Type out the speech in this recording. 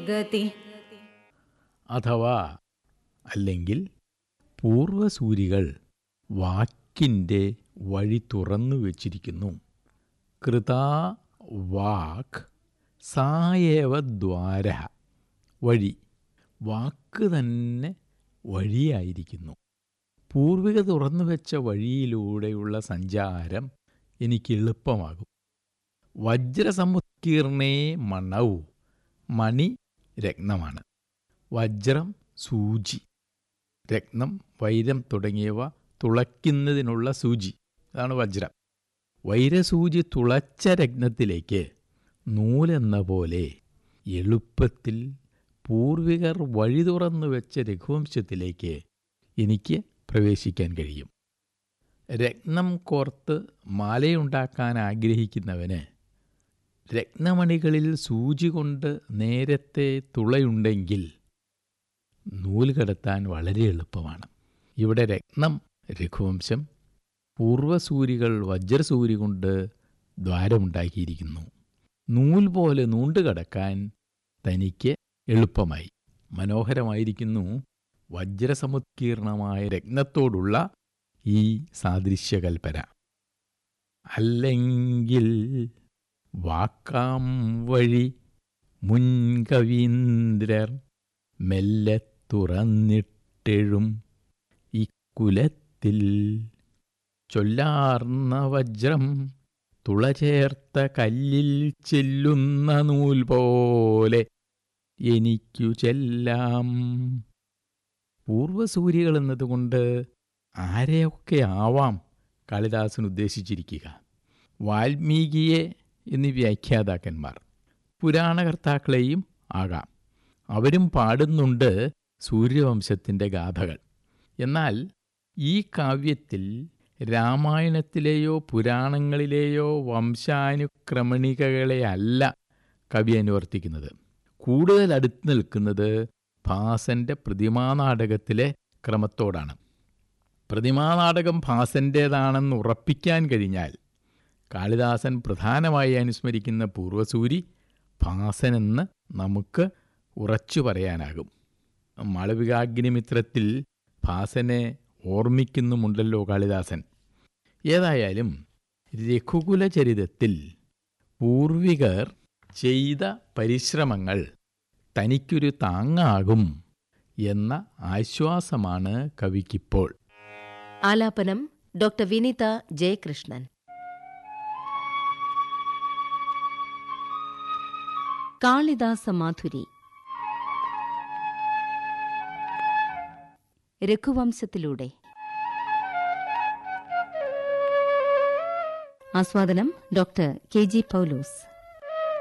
ഗതി അഥവാ അല്ലെങ്കിൽ പൂർവസൂരികൾ വാക്കിൻ്റെ വഴി തുറന്നു വച്ചിരിക്കുന്നു കൃതാ വാക് സായേവ ദ്വാര വഴി വാക്ക് തന്നെ വഴിയായിരിക്കുന്നു പൂർവിക തുറന്നു വെച്ച വഴിയിലൂടെയുള്ള സഞ്ചാരം എനിക്ക് എളുപ്പമാകും വജ്രസമുത്കീർണേ മണൗ മണി രത്നമാണ് വജ്രം സൂചി രത്നം വൈരം തുടങ്ങിയവ തുളയ്ക്കുന്നതിനുള്ള സൂചി അതാണ് വജ്രം വൈരസൂചി തുളച്ച രത്നത്തിലേക്ക് നൂലെന്ന പോലെ എളുപ്പത്തിൽ പൂർവികർ വഴി തുറന്നു വെച്ച രഘുവംശത്തിലേക്ക് എനിക്ക് പ്രവേശിക്കാൻ കഴിയും രത്നം കോർത്ത് മാലയുണ്ടാക്കാൻ ആഗ്രഹിക്കുന്നവന് രത്നമണികളിൽ സൂചി കൊണ്ട് നേരത്തെ തുളയുണ്ടെങ്കിൽ നൂല് കടത്താൻ വളരെ എളുപ്പമാണ് ഇവിടെ രത്നം രഘുവംശം പൂർവസൂരികൾ വജ്രസൂരി കൊണ്ട് ദ്വാരമുണ്ടാക്കിയിരിക്കുന്നു നൂൽ പോലെ നൂണ്ടുകടക്കാൻ തനിക്ക് എളുപ്പമായി മനോഹരമായിരിക്കുന്നു വജ്രസമുത്കീർണമായ രത്നത്തോടുള്ള ഈ സാദൃശ്യകൽപ്പന അല്ലെങ്കിൽ വാക്കാം വഴി മുൻകവീന്ദ്രർ മെല്ലെ തുറന്നിട്ടെഴും ഇക്കുലത്തിൽ ചൊല്ലാർന്ന വജ്രം തുളചേർത്ത കല്ലിൽ ചെല്ലുന്ന നൂൽ പോലെ എനിക്കു ചെല്ലാം പൂർവസൂരികൾ എന്നതുകൊണ്ട് ആരെയൊക്കെ ആവാം കാളിദാസൻ ഉദ്ദേശിച്ചിരിക്കുക വാൽമീകിയെ എന്നീ വ്യാഖ്യാതാക്കന്മാർ പുരാണകർത്താക്കളെയും ആകാം അവരും പാടുന്നുണ്ട് സൂര്യവംശത്തിൻ്റെ ഗാഥകൾ എന്നാൽ ഈ കാവ്യത്തിൽ രാമായണത്തിലെയോ പുരാണങ്ങളിലെയോ വംശാനുക്രമണികകളെ അല്ല കവി അനുവർത്തിക്കുന്നത് കൂടുതൽ അടുത്ത് നിൽക്കുന്നത് ഭാസന്റെ പ്രതിമാനാടകത്തിലെ ക്രമത്തോടാണ് പ്രതിമാനാടകം ഭാസൻ്റേതാണെന്ന് ഉറപ്പിക്കാൻ കഴിഞ്ഞാൽ കാളിദാസൻ പ്രധാനമായി അനുസ്മരിക്കുന്ന പൂർവസൂരി ഭാസനെന്ന് നമുക്ക് ഉറച്ചു പറയാനാകും മാളവികാഗ്നിമിത്രത്തിൽ ഭാസനെ ഓർമ്മിക്കുന്നുമുണ്ടല്ലോ കാളിദാസൻ ഏതായാലും രഘുകുലചരിതത്തിൽ പൂർവികർ ചെയ്ത പരിശ്രമങ്ങൾ തനിക്കൊരു താങ്ങാകും എന്ന ആശ്വാസമാണ് കവിക്കിപ്പോൾ ആലാപനം ഡോക്ടർ വിനിത ജയകൃഷ്ണൻ കാളിദാസ മാധുരി രഘുവംശത്തിലൂടെ ആസ്വാദനം ഡോക്ടർ കെ ജി പൗലോസ്